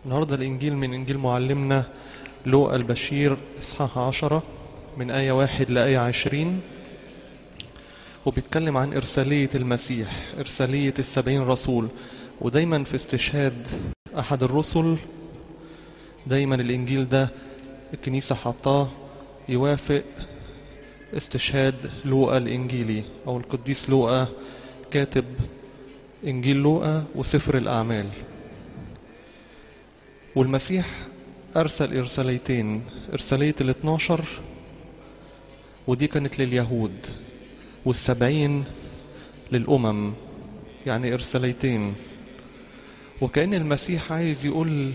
النهاردة الإنجيل من إنجيل معلمنا لوقا البشير إصحاح عشرة من آية واحد لآية عشرين وبيتكلم عن إرسالية المسيح إرسالية السبعين رسول ودايما في استشهاد أحد الرسل دايما الإنجيل ده الكنيسة حطاه يوافق استشهاد لوقا الإنجيلي أو القديس لوقا كاتب إنجيل لوقا وسفر الأعمال والمسيح أرسل إرساليتين إرسالية الاثناشر ودي كانت لليهود والسبعين للأمم يعني إرساليتين وكأن المسيح عايز يقول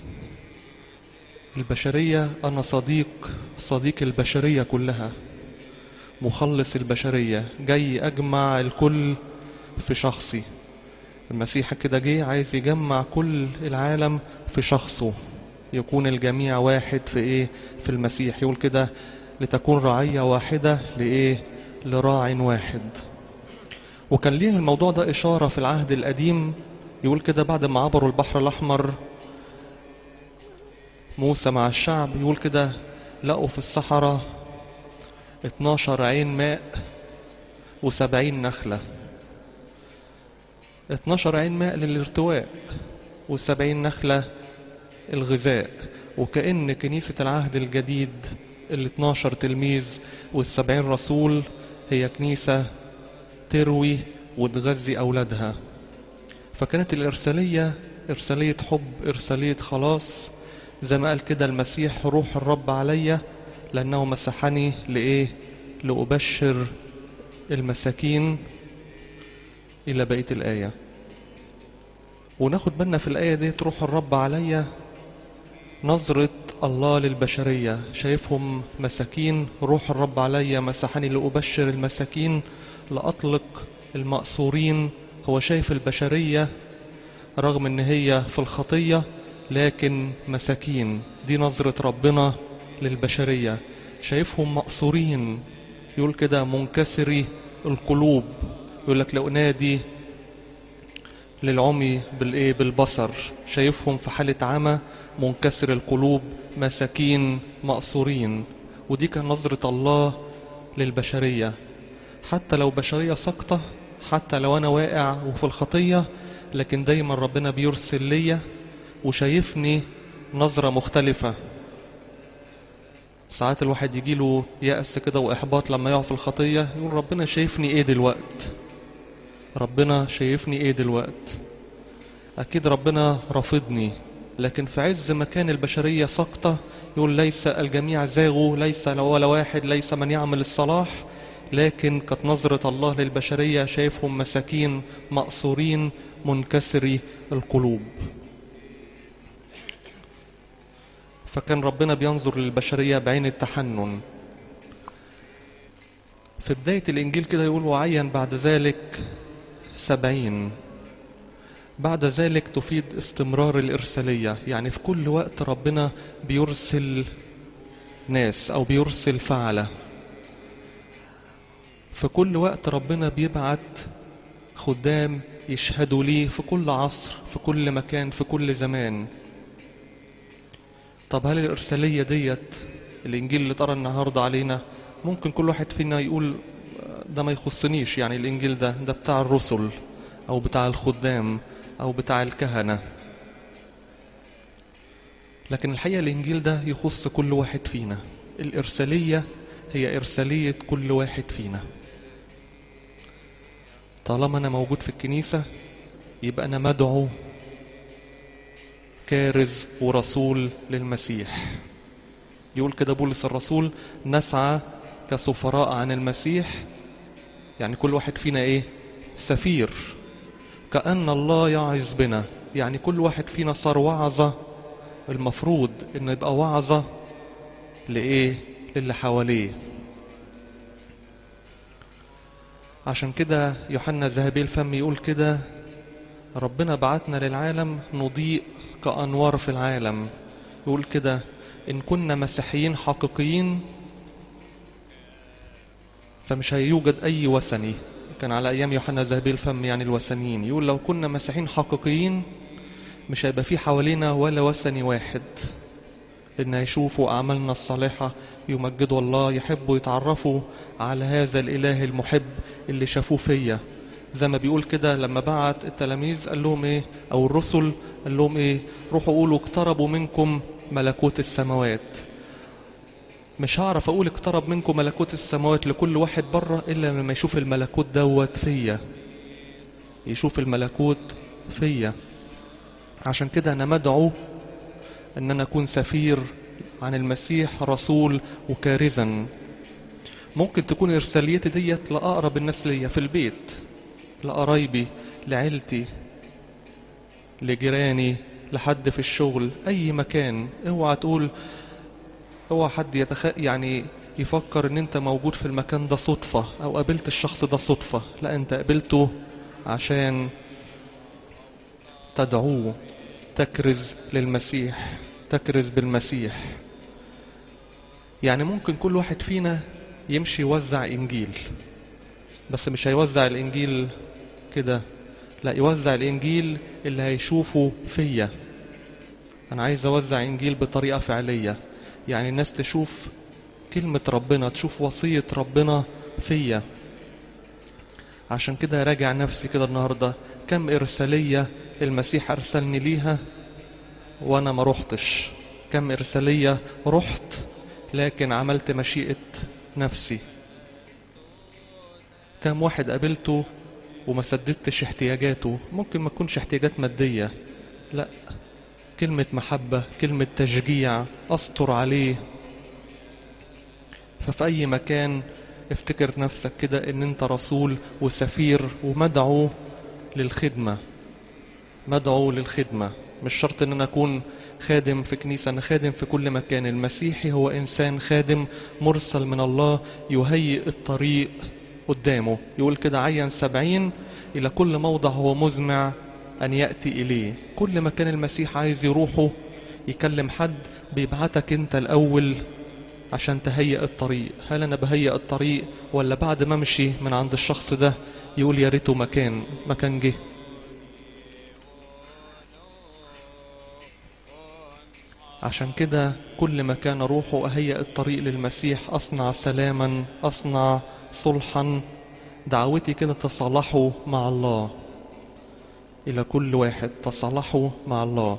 البشرية أنا صديق صديق البشرية كلها مخلص البشرية جاي أجمع الكل في شخصي المسيح كده جه عايز يجمع كل العالم في شخصه يكون الجميع واحد في ايه في المسيح يقول كده لتكون رعية واحدة لايه لراع واحد وكان ليه الموضوع ده إشارة في العهد القديم يقول كده بعد ما عبروا البحر الأحمر موسى مع الشعب يقول كده لقوا في الصحراء 12 عين ماء وسبعين نخلة 12 عين ماء للارتواء والسبعين نخلة الغذاء وكأن كنيسة العهد الجديد ال 12 تلميذ والسبعين رسول هي كنيسة تروي وتغذي أولادها فكانت الإرسالية إرسالية حب إرسالية خلاص زي ما قال كده المسيح روح الرب عليا لأنه مسحني لإيه لأبشر المساكين إلى بقية الآية وناخد بالنا في الآية دي روح الرب عليا نظرة الله للبشرية شايفهم مساكين روح الرب عليا مسحني لأبشر المساكين لأطلق المأسورين هو شايف البشرية رغم ان هي في الخطية لكن مساكين دي نظرة ربنا للبشرية شايفهم مأسورين يقول كده منكسري القلوب يقول لك لو نادي للعمي بالايه بالبصر شايفهم في حالة عمى منكسر القلوب مساكين مأسورين ودي كان نظرة الله للبشرية حتى لو بشرية سقطة حتى لو أنا واقع وفي الخطية لكن دايما ربنا بيرسل ليا وشايفني نظرة مختلفة ساعات الواحد يجيله يأس كده وإحباط لما يقع في الخطية يقول ربنا شايفني إيه دلوقت ربنا شايفني إيه دلوقت أكيد ربنا رافضني لكن في عز ما كان البشرية سقطة يقول ليس الجميع زاغوا ليس ولا واحد ليس من يعمل الصلاح لكن كانت نظرة الله للبشرية شايفهم مساكين مأسورين منكسري القلوب فكان ربنا بينظر للبشرية بعين التحنن في بداية الإنجيل كده يقول وعين بعد ذلك سبعين بعد ذلك تفيد استمرار الإرسالية يعني في كل وقت ربنا بيرسل ناس أو بيرسل فعلة في كل وقت ربنا بيبعت خدام يشهدوا ليه في كل عصر في كل مكان في كل زمان طب هل الإرسالية ديت الإنجيل اللي ترى النهاردة علينا ممكن كل واحد فينا يقول ده ما يخصنيش يعني الإنجيل ده ده بتاع الرسل أو بتاع الخدام أو بتاع الكهنة لكن الحقيقة الإنجيل ده يخص كل واحد فينا الإرسالية هي إرسالية كل واحد فينا طالما أنا موجود في الكنيسة يبقى أنا مدعو كارز ورسول للمسيح يقول كده بولس الرسول نسعى كسفراء عن المسيح يعني كل واحد فينا ايه سفير كأن الله يعظ بنا يعني كل واحد فينا صار وعظة المفروض انه يبقى وعظة لايه للي حواليه عشان كده يوحنا ذهبي الفم يقول كده ربنا بعتنا للعالم نضيء كأنوار في العالم يقول كده إن كنا مسيحيين حقيقيين فمش هيوجد أي وثني كان على أيام يوحنا ذهبي الفم يعني الوثنيين يقول لو كنا مسيحيين حقيقيين مش هيبقى في حوالينا ولا وثني واحد لأن هيشوفوا أعمالنا الصالحة يمجدوا الله يحبوا يتعرفوا على هذا الإله المحب اللي شافوه فيا زي ما بيقول كده لما بعت التلاميذ قال لهم ايه او الرسل قال لهم ايه روحوا قولوا اقتربوا منكم ملكوت السماوات مش هعرف اقول اقترب منكم ملكوت السماوات لكل واحد بره الا لما يشوف الملكوت دوت فيا يشوف الملكوت فيا عشان كده انا مدعو ان انا اكون سفير عن المسيح رسول وكارزا ممكن تكون ارساليتي ديت لاقرب الناس ليا في البيت لقرايبي لعيلتي لجيراني لحد في الشغل اي مكان اوعى تقول اوعى حد يتخ... يعني يفكر ان انت موجود في المكان ده صدفة او قابلت الشخص ده صدفة لا انت قابلته عشان تدعوه تكرز للمسيح تكرز بالمسيح يعني ممكن كل واحد فينا يمشي يوزع انجيل بس مش هيوزع الانجيل كده لا يوزع الانجيل اللي هيشوفه فيا انا عايز اوزع انجيل بطريقة فعلية يعني الناس تشوف كلمة ربنا تشوف وصية ربنا فيا عشان كده راجع نفسي كده النهاردة كم إرسالية المسيح أرسلني ليها وأنا ما رحتش كم إرسالية رحت لكن عملت مشيئة نفسي كم واحد قابلته وما سددتش احتياجاته ممكن ما تكونش احتياجات مادية لا كلمة محبة كلمة تشجيع أسطر عليه ففي أي مكان افتكر نفسك كده ان انت رسول وسفير ومدعو للخدمة مدعو للخدمة مش شرط ان انا اكون خادم في كنيسة انا خادم في كل مكان المسيحي هو انسان خادم مرسل من الله يهيئ الطريق قدامه يقول كده عين سبعين الى كل موضع هو مزمع أن يأتي إليه كل مكان المسيح عايز يروحه يكلم حد بيبعتك أنت الأول عشان تهيئ الطريق هل أنا بهيئ الطريق ولا بعد ما امشي من عند الشخص ده يقول يا ريته مكان مكان جه عشان كده كل مكان أروحه أهيئ الطريق للمسيح أصنع سلاما أصنع صلحا دعوتي كده تصالحوا مع الله إلى كل واحد تصالحوا مع الله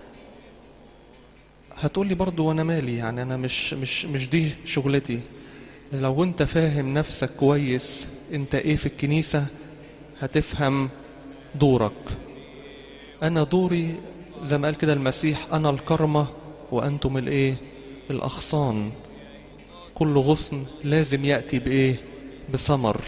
هتقولي برضو وانا مالي يعني انا مش مش مش دي شغلتي لو انت فاهم نفسك كويس انت ايه في الكنيسة هتفهم دورك انا دوري زي ما قال كده المسيح انا الكرمة وانتم الايه الاغصان كل غصن لازم يأتي بايه بثمر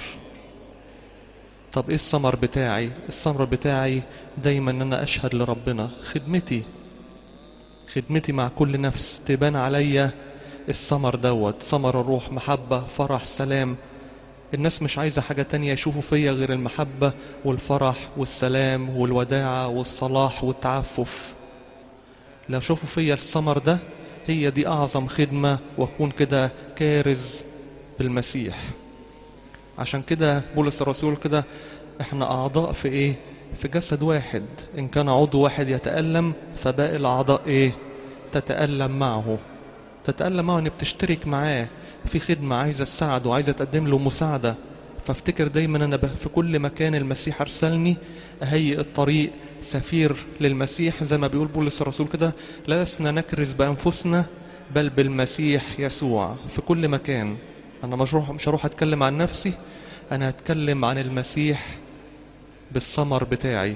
طب ايه الثمر بتاعي الثمر بتاعي دايما ان انا اشهد لربنا خدمتي خدمتي مع كل نفس تبان عليا الثمر دوت ثمر الروح محبة فرح سلام الناس مش عايزة حاجة تانية يشوفوا فيا غير المحبة والفرح والسلام والوداعة والصلاح والتعفف لو شوفوا فيا الثمر ده هي دي أعظم خدمة وأكون كده كارز بالمسيح عشان كده بولس الرسول كده احنا أعضاء في ايه في جسد واحد إن كان عضو واحد يتألم فباقي الأعضاء إيه تتألم معه تتألم معه إن بتشترك معاه في خدمة عايزة تساعده وعايزة تقدم له مساعدة فافتكر دايما أنا في كل مكان المسيح أرسلني أهيئ الطريق سفير للمسيح زي ما بيقول بولس الرسول كده لسنا نكرز بأنفسنا بل بالمسيح يسوع في كل مكان أنا مش هروح مش هروح أتكلم عن نفسي أنا هتكلم عن المسيح بالثمر بتاعي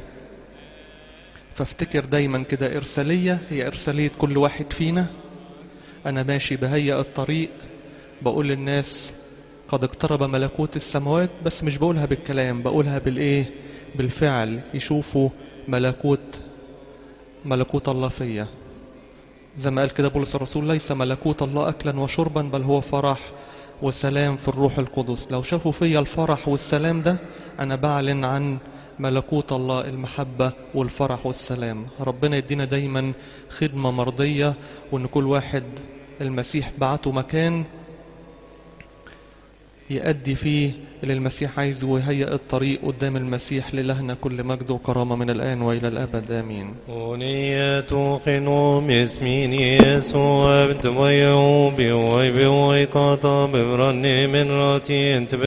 فافتكر دايما كده إرسالية هي إرسالية كل واحد فينا أنا ماشي بهيئ الطريق بقول للناس قد اقترب ملكوت السماوات بس مش بقولها بالكلام بقولها بالإيه بالفعل يشوفوا ملكوت ملكوت الله فيا زي ما قال كده بولس الرسول ليس ملكوت الله أكلا وشربا بل هو فرح وسلام في الروح القدس لو شافوا فيا الفرح والسلام ده أنا بعلن عن ملكوت الله المحبة والفرح والسلام ربنا يدينا دايما خدمة مرضية وان كل واحد المسيح بعته مكان يأدي فيه اللي المسيح عايزه ويهيئ الطريق قدام المسيح للهنا كل مجد وكرامة من الآن وإلى الأبد آمين ونية خنوم اسمين يسوع ابتوي وبيوي بيوي قطع ببرني من راتي انت